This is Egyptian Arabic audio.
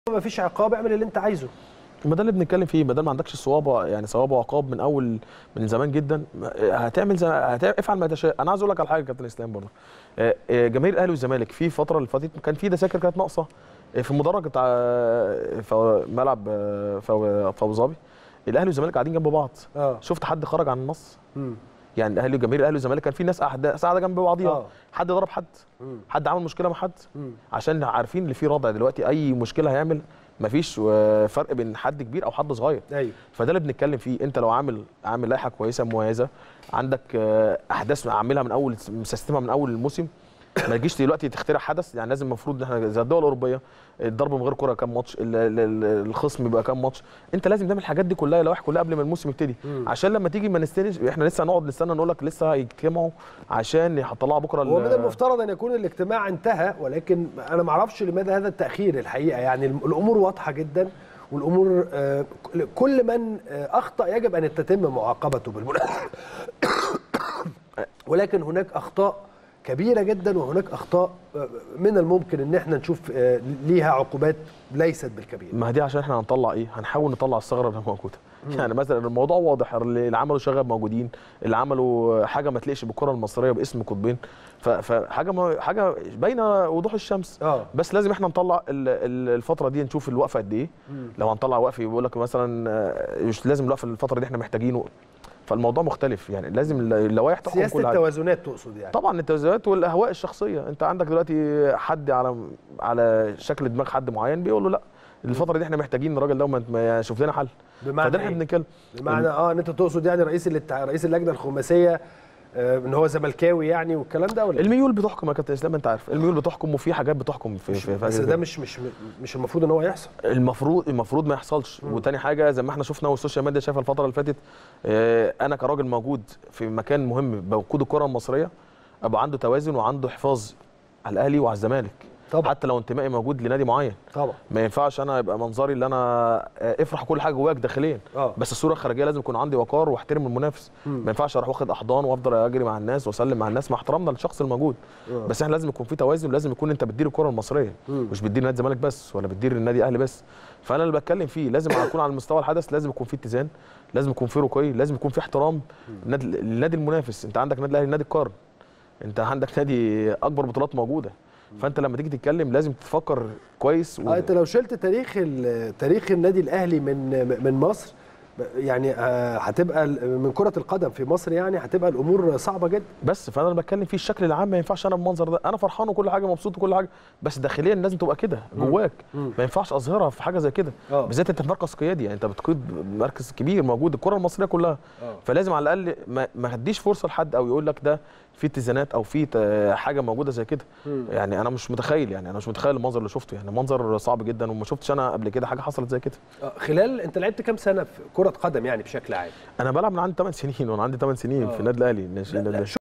ما فيش عقاب اعمل اللي انت عايزه ما ده اللي بنتكلم فيه ما دام ما عندكش صوابه يعني صوابه وعقاب من اول من زمان جدا هتعمل زي هتعمل افعل ما تشاء انا عايز اقول لك على حاجه يا كابتن اسلام برضه آه، آه، جماهير الاهلي والزمالك في فتره اللي فاتت كان في دساكر كانت ناقصه آه، في المدرج بتاع آه، في ملعب آه، في في ابو ظبي الاهلي والزمالك قاعدين جنب بعض اه شفت حد خرج عن النص مم. يعني الاهلي وجماهير الاهلي والزمالك كان في ناس قاعده قاعده جنب بعضيها آه. حد ضرب حد مم. حد عمل مشكله مع حد مم. عشان عارفين ان في رادع دلوقتي اي مشكله هيعمل مفيش آه، فرق بين حد كبير او حد صغير ايوه فده اللي بنتكلم فيه انت لو عامل عامل لائحه كويسه مميزه عندك آه، احداث عاملها من اول مسستمها من اول الموسم ما تجيش دلوقتي تخترع حدث يعني لازم المفروض ان احنا زي الدول الاوروبيه الضرب من غير كره كام ماتش ال- ال- ال- الخصم يبقى كام ماتش انت لازم تعمل الحاجات دي كلها اللوائح كلها قبل ما الموسم يبتدي مم. عشان لما تيجي ما نستنش احنا لسه هنقعد نستنى نقول لك لسه هيجتمعوا عشان يطلعوا بكره هو ال- من المفترض ان يكون الاجتماع انتهى ولكن انا ما اعرفش لماذا هذا التاخير الحقيقه يعني الم- الامور واضحه جدا والامور آه، كل من آه، اخطا يجب ان تتم معاقبته بالمناسبه ولكن هناك اخطاء كبيره جدا وهناك اخطاء آه، من الممكن ان احنا نشوف آه، ليها عقوبات ليست بالكبير ما دي عشان احنا هنطلع ايه؟ هنحاول نطلع الثغره اللي موجوده. يعني مثلا الموضوع واضح اللي عملوا شغب موجودين، اللي عملوا حاجه ما تليقش بالكره المصريه باسم قطبين، ف- فحاجه ما حاجه باينه وضوح الشمس. اه بس لازم احنا نطلع ال- ال- الفتره دي نشوف الوقفه قد ايه لو هنطلع وقف بيقول لك مثلا آه، مش لازم الوقفه الفتره دي احنا محتاجينه فالموضوع مختلف يعني لازم الل- اللوائح تحكم سياسه كل حاجه التوازنات تقصد يعني طبعا التوازنات والاهواء الشخصيه انت عندك دلوقتي حد على على شكل دماغ حد معين بيقول له لا الفتره دي احنا محتاجين الراجل ده وما- ما يشوف لنا حل بمعنى فده احنا إيه؟ بنتكلم بمعنى اه ان انت تقصد يعني رئيس الاتع... رئيس اللجنه الخماسيه آه ان هو زملكاوي يعني والكلام ده ولا إيه؟ الميول بتحكم يا كابتن اسلام انت عارف الميول بتحكم وفي حاجات بتحكم في, في, في بس حاجة ده كده. مش مش مش المفروض ان هو يحصل المفروض المفروض ما يحصلش وتاني حاجه زي ما احنا شفنا والسوشيال ميديا شايفه الفتره اللي فاتت اه انا كراجل موجود في مكان مهم بوقود الكره المصريه ابقى عنده توازن وعنده حفاظ على الاهلي وعلى الزمالك طبعا حتى لو انتمائي موجود لنادي معين طبعا ما ينفعش انا يبقى منظري اللي انا آه، افرح كل حاجه جواك داخليا اه بس الصوره الخارجيه لازم يكون عندي وقار واحترم المنافس مم. ما ينفعش اروح واخد احضان وافضل اجري مع الناس واسلم مع الناس مع احترامنا للشخص الموجود آه. بس احنا لازم يكون في توازن لازم يكون انت بتدير الكره المصريه مم. مش بتدير نادي الزمالك بس ولا بتدير النادي الاهلي بس فانا اللي بتكلم فيه لازم اكون على المستوى الحدث لازم يكون في اتزان لازم يكون في رقي لازم يكون في احترام النادي النادي المنافس انت عندك نادي الاهلي نادي القرن انت عندك نادي اكبر بطولات موجوده فانت لما تيجي تتكلم لازم تفكر كويس و... اه انت لو شلت تاريخ ال- تاريخ النادي الاهلي من من مصر يعني آه، هتبقى ال- من كره القدم في مصر يعني هتبقى الامور صعبه جدا بس فانا اللي بتكلم فيه الشكل العام ما ينفعش انا بالمنظر ده انا فرحان وكل حاجه مبسوط وكل حاجه بس داخليا لازم تبقى كده جواك مم. ما ينفعش اظهرها في حاجه زي كده اه بالذات انت في مركز قيادي يعني انت بتقود مركز كبير موجود الكره المصريه كلها اه فلازم على الاقل ما, ما هديش فرصه لحد او يقول لك ده في اتزانات او في ت- حاجه موجوده زي كده مم. يعني انا مش متخيل يعني انا مش متخيل المنظر اللي شفته يعني منظر صعب جدا وما شفتش انا قبل كده حاجه حصلت زي كده آه، خلال انت لعبت كام سنه في كره قدم يعني بشكل عام انا بلعب من عندي 8 سنين وانا عندي 8 سنين آه. في النادي الاهلي الناشئين لا، لا، النادي